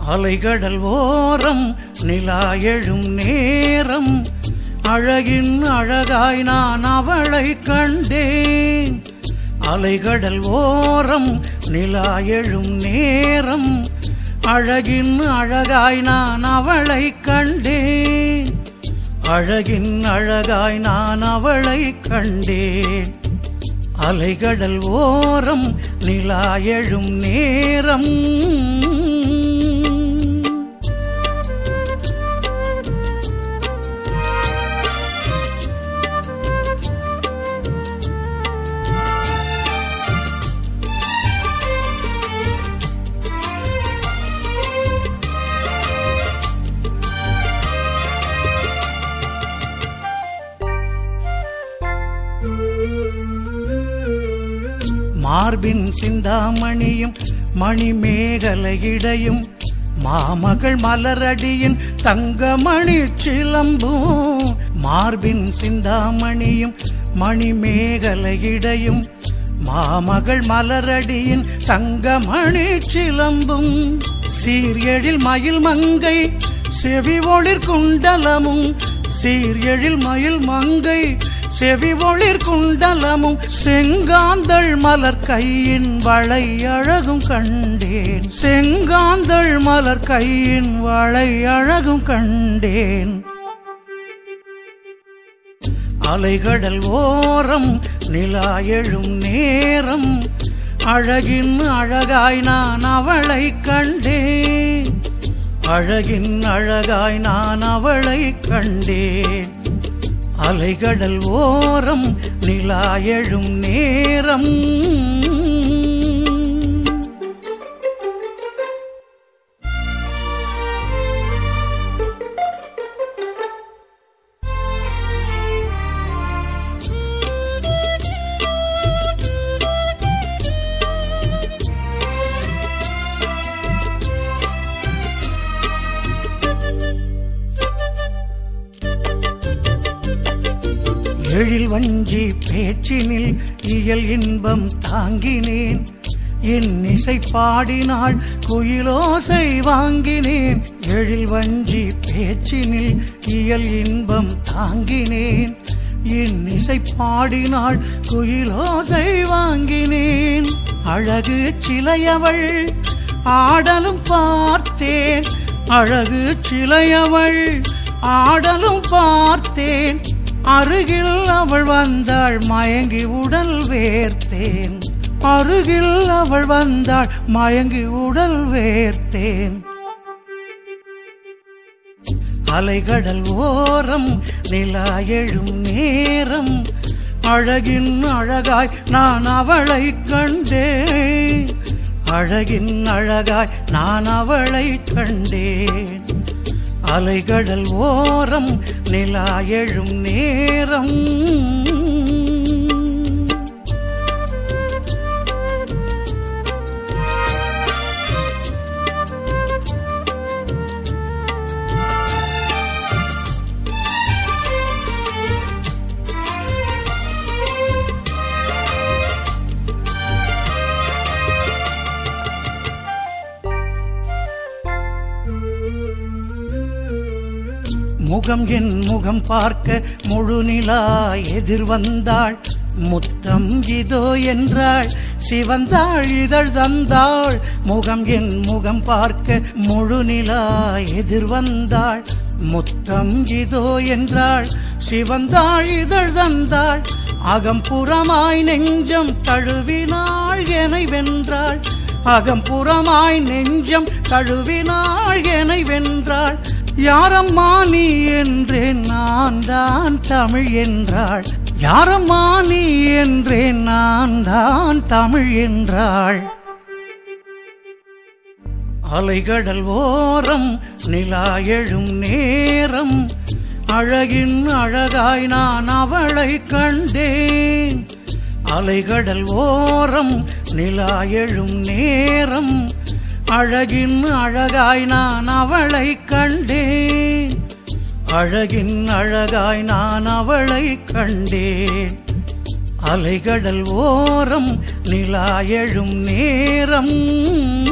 அலைகடல் ஓரம் நிலா எழும் நேரம் அழகின் அழகாய் நான் அவளை கண்டேன் அலைகடல் ஓரம் நிலா எழும் நேரம் அழகின் அழகாய் நான் அவளை கண்டேன் அழகின் அழகாய் நான் அவளை கண்டேன் அலைகடல் ஓரம் நிலா எழும் நேரம் மார்பின் சிந்தாமணியும் மணிமேகலையிடையும் மாமகள் மலரடியின் தங்கமணி சிலம்பும் மார்பின் சிந்தாமணியும் மணிமேகலையிடையும் மாமகள் மலரடியின் தங்கமணி சிலம்பும் சீர்எழில் மயில் மங்கை செவி ஒளிர் குண்டலமும் சீர்எழில் மயில் மங்கை செவி ஒளிர் குண்டலமும் செங்காந்தள் மலர் கையின் வளை அழகும் கண்டேன் செங்காந்தள் மலர் கையின் வளை அழகும் கண்டேன் அலைகடல் ஓரம் நிலா எழும் நேரம் அழகின் அழகாய் நான் அவளை கண்டேன் அழகின் அழகாய் நான் அவளை கண்டேன் அலைகடல் ஓரம் நிலா எழும் நேரம் எழில் வஞ்சி பேச்சினில் இயல் இன்பம் தாங்கினேன் என் இசை பாடினாள் குயிலோசை வாங்கினேன் எழில் வஞ்சி பேச்சினில் இயல் இன்பம் தாங்கினேன் என் இசை பாடினாள் குயிலோசை வாங்கினேன் அழகு சிலையவள் ஆடலும் பார்த்தேன் அழகு சிலையவள் ஆடலும் பார்த்தேன் அருகில் அவள் வந்தாள் மயங்கி உடல் வேர்த்தேன் அருகில் அவள் வந்தாள் மயங்கி உடல் வேர்த்தேன் அலைகடல் ஓரம் நிலா எழும் நேரம் அழகின் அழகாய் நான் அவளை கண்டேன் அழகின் அழகாய் நான் அவளை கண்டேன் அலைகடல் ஓரம் நிலா எழும் நேரம் முகம் என் முகம் பார்க்க முழு நிலா எதிர் வந்தாள் முத்தம் இதோ என்றாள் சிவந்தாள் இதழ் தந்தாள் முகம் என் முகம் பார்க்க முழு நிலா எதிர் வந்தாள் முத்தம் இதோ என்றாள் சிவந்தாள் இதழ் தந்தாள் அகம்புறமாய் நெஞ்சம் தழுவினாள் எனை வென்றாள் அகம்புறமாய் நெஞ்சம் தழுவினாள் எனை வென்றாள் யாரம்மா நீ என்றேன் நான் தான் தமிழ் என்றாள் யாரம்மா நீ என்றேன் நான் தான் தமிழ் என்றாள் அலைகடல் ஓரம் நிலா எழும் நேரம் அழகின் அழகாய் நான் அவளை கண்டேன் அலைகடல் ஓரம் நிலா எழும் நேரம் அழகின் அழகாய் நான் அவளை கண்டேன் அழகின் அழகாய் நான் அவளை கண்டேன் அலைகடல் ஓரம் நிலா எழும் நேரம்